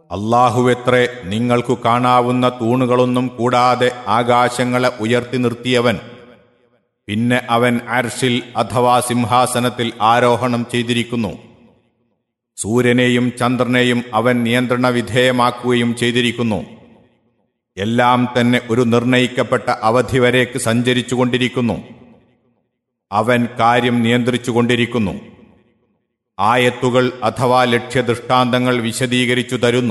അള്ളാഹുവെത്രേ നിങ്ങൾക്കു കാണാവുന്ന തൂണുകളൊന്നും കൂടാതെ ആകാശങ്ങളെ ഉയർത്തി നിർത്തിയവൻ പിന്നെ അവൻ അർഷിൽ അഥവാ സിംഹാസനത്തിൽ ആരോഹണം ചെയ്തിരിക്കുന്നു സൂര്യനെയും ചന്ദ്രനെയും അവൻ നിയന്ത്രണ വിധേയമാക്കുകയും ചെയ്തിരിക്കുന്നു എല്ലാം തന്നെ ഒരു നിർണയിക്കപ്പെട്ട അവധി വരേക്ക് സഞ്ചരിച്ചുകൊണ്ടിരിക്കുന്നു അവൻ കാര്യം നിയന്ത്രിച്ചുകൊണ്ടിരിക്കുന്നു ആയത്തുകൾ അഥവാ ലക്ഷ്യദൃഷ്ടാന്തങ്ങൾ വിശദീകരിച്ചു തരുന്നു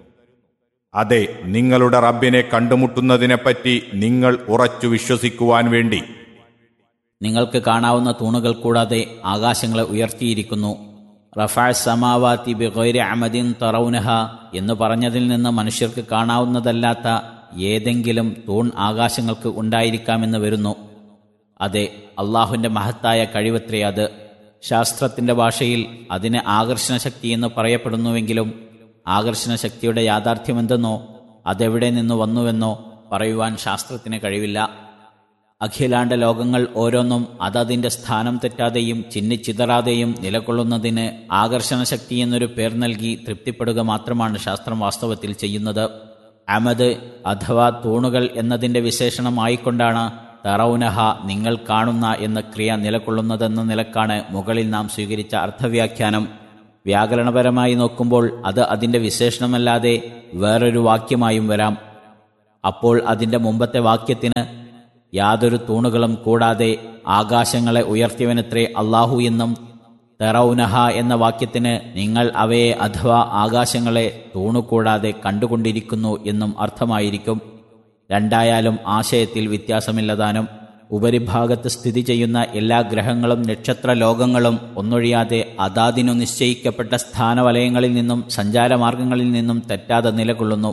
അതെ നിങ്ങളുടെ റബ്ബിനെ കണ്ടുമുട്ടുന്നതിനെപ്പറ്റി നിങ്ങൾ ഉറച്ചു വിശ്വസിക്കുവാൻ വേണ്ടി നിങ്ങൾക്ക് കാണാവുന്ന തൂണുകൾ കൂടാതെ ആകാശങ്ങളെ ഉയർത്തിയിരിക്കുന്നു റഫാ സമാവാത്തി ബിഗൈരി അമദിൻ തറൗനഹ എന്ന് പറഞ്ഞതിൽ നിന്ന് മനുഷ്യർക്ക് കാണാവുന്നതല്ലാത്ത ഏതെങ്കിലും തൂൺ ആകാശങ്ങൾക്ക് ഉണ്ടായിരിക്കാമെന്ന് വരുന്നു അതെ അള്ളാഹുവിൻ്റെ മഹത്തായ കഴിവത്രേ അത് ശാസ്ത്രത്തിൻ്റെ ഭാഷയിൽ അതിന് ആകർഷണശക്തി എന്ന് പറയപ്പെടുന്നുവെങ്കിലും ആകർഷണശക്തിയുടെ യാഥാർത്ഥ്യമെന്തെന്നോ അതെവിടെ നിന്ന് വന്നുവെന്നോ പറയുവാൻ ശാസ്ത്രത്തിന് കഴിവില്ല അഖിലാണ്ട ലോകങ്ങൾ ഓരോന്നും അതതിൻ്റെ സ്ഥാനം തെറ്റാതെയും ചിന്നിച്ചിതറാതെയും നിലകൊള്ളുന്നതിന് ആകർഷണശക്തി എന്നൊരു പേർ നൽകി തൃപ്തിപ്പെടുക മാത്രമാണ് ശാസ്ത്രം വാസ്തവത്തിൽ ചെയ്യുന്നത് അമദ് അഥവാ തൂണുകൾ എന്നതിൻ്റെ വിശേഷണമായിക്കൊണ്ടാണ് തറൗനഹ നിങ്ങൾ കാണുന്ന എന്ന ക്രിയ നിലകൊള്ളുന്നതെന്ന നിലക്കാണ് മുകളിൽ നാം സ്വീകരിച്ച അർത്ഥവ്യാഖ്യാനം വ്യാകരണപരമായി നോക്കുമ്പോൾ അത് അതിൻ്റെ വിശേഷണമല്ലാതെ വേറൊരു വാക്യമായും വരാം അപ്പോൾ അതിൻ്റെ മുമ്പത്തെ വാക്യത്തിന് യാതൊരു തൂണുകളും കൂടാതെ ആകാശങ്ങളെ ഉയർത്തിയവനത്രേ അള്ളാഹു എന്നും തെറൌനഹ എന്ന വാക്യത്തിന് നിങ്ങൾ അവയെ അഥവാ ആകാശങ്ങളെ തൂണുകൂടാതെ കണ്ടുകൊണ്ടിരിക്കുന്നു എന്നും അർത്ഥമായിരിക്കും രണ്ടായാലും ആശയത്തിൽ വ്യത്യാസമില്ലതാനും ഉപരിഭാഗത്ത് സ്ഥിതി ചെയ്യുന്ന എല്ലാ ഗ്രഹങ്ങളും നക്ഷത്ര ലോകങ്ങളും ഒന്നൊഴിയാതെ അതാതിനു നിശ്ചയിക്കപ്പെട്ട സ്ഥാനവലയങ്ങളിൽ നിന്നും സഞ്ചാരമാർഗങ്ങളിൽ നിന്നും തെറ്റാതെ നിലകൊള്ളുന്നു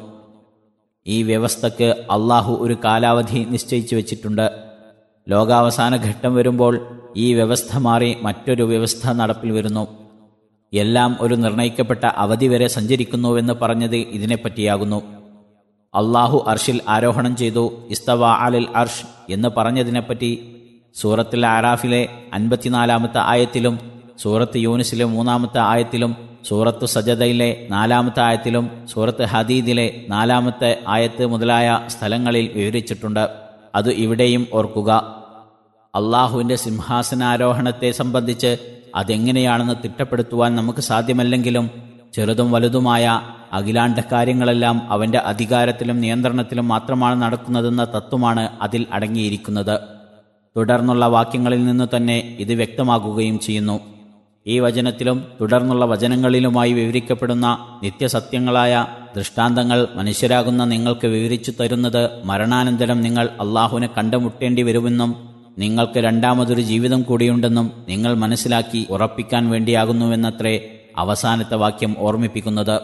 ഈ വ്യവസ്ഥക്ക് അള്ളാഹു ഒരു കാലാവധി നിശ്ചയിച്ചു വച്ചിട്ടുണ്ട് ലോകാവസാന ഘട്ടം വരുമ്പോൾ ഈ വ്യവസ്ഥ മാറി മറ്റൊരു വ്യവസ്ഥ നടപ്പിൽ വരുന്നു എല്ലാം ഒരു നിർണയിക്കപ്പെട്ട അവധി വരെ സഞ്ചരിക്കുന്നുവെന്ന് പറഞ്ഞത് ഇതിനെപ്പറ്റിയാകുന്നു അള്ളാഹു അർഷിൽ ആരോഹണം ചെയ്തു ഇസ്തവ അലിൽ അർഷ് എന്ന് പറഞ്ഞതിനെപ്പറ്റി സൂറത്തിൽ ആറാഫിലെ അൻപത്തിനാലാമത്തെ ആയത്തിലും സൂറത്ത് യൂനിസിലെ മൂന്നാമത്തെ ആയത്തിലും സൂറത്ത് സജദയിലെ നാലാമത്തെ ആയത്തിലും സൂറത്ത് ഹദീദിലെ നാലാമത്തെ ആയത്ത് മുതലായ സ്ഥലങ്ങളിൽ വിവരിച്ചിട്ടുണ്ട് അത് ഇവിടെയും ഓർക്കുക അള്ളാഹുവിൻ്റെ സിംഹാസനാരോഹണത്തെ സംബന്ധിച്ച് അതെങ്ങനെയാണെന്ന് തിട്ടപ്പെടുത്തുവാൻ നമുക്ക് സാധ്യമല്ലെങ്കിലും ചെറുതും വലുതുമായ അഖിലാണ്ട കാര്യങ്ങളെല്ലാം അവൻ്റെ അധികാരത്തിലും നിയന്ത്രണത്തിലും മാത്രമാണ് നടക്കുന്നതെന്ന തത്വമാണ് അതിൽ അടങ്ങിയിരിക്കുന്നത് തുടർന്നുള്ള വാക്യങ്ങളിൽ നിന്ന് തന്നെ ഇത് വ്യക്തമാകുകയും ചെയ്യുന്നു ഈ വചനത്തിലും തുടർന്നുള്ള വചനങ്ങളിലുമായി വിവരിക്കപ്പെടുന്ന നിത്യസത്യങ്ങളായ ദൃഷ്ടാന്തങ്ങൾ മനുഷ്യരാകുന്ന നിങ്ങൾക്ക് വിവരിച്ചു തരുന്നത് മരണാനന്തരം നിങ്ങൾ അള്ളാഹുവിനെ കണ്ടുമുട്ടേണ്ടി വരുമെന്നും നിങ്ങൾക്ക് രണ്ടാമതൊരു ജീവിതം കൂടിയുണ്ടെന്നും നിങ്ങൾ മനസ്സിലാക്കി ഉറപ്പിക്കാൻ വേണ്ടിയാകുന്നുവെന്നത്രേ അവസാനത്തെ വാക്യം ഓർമ്മിപ്പിക്കുന്നത്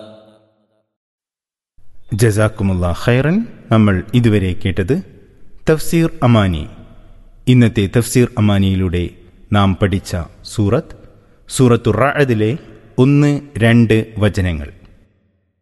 ജസാക്കുമുള്ള ഖൈറൻ നമ്മൾ ഇതുവരെ കേട്ടത് തഫ്സീർ അമാനി ഇന്നത്തെ തഫ്സീർ അമാനിയിലൂടെ നാം പഠിച്ച സൂറത്ത് സൂറത്തു റാഅദിലെ ഒന്ന് രണ്ട് വചനങ്ങൾ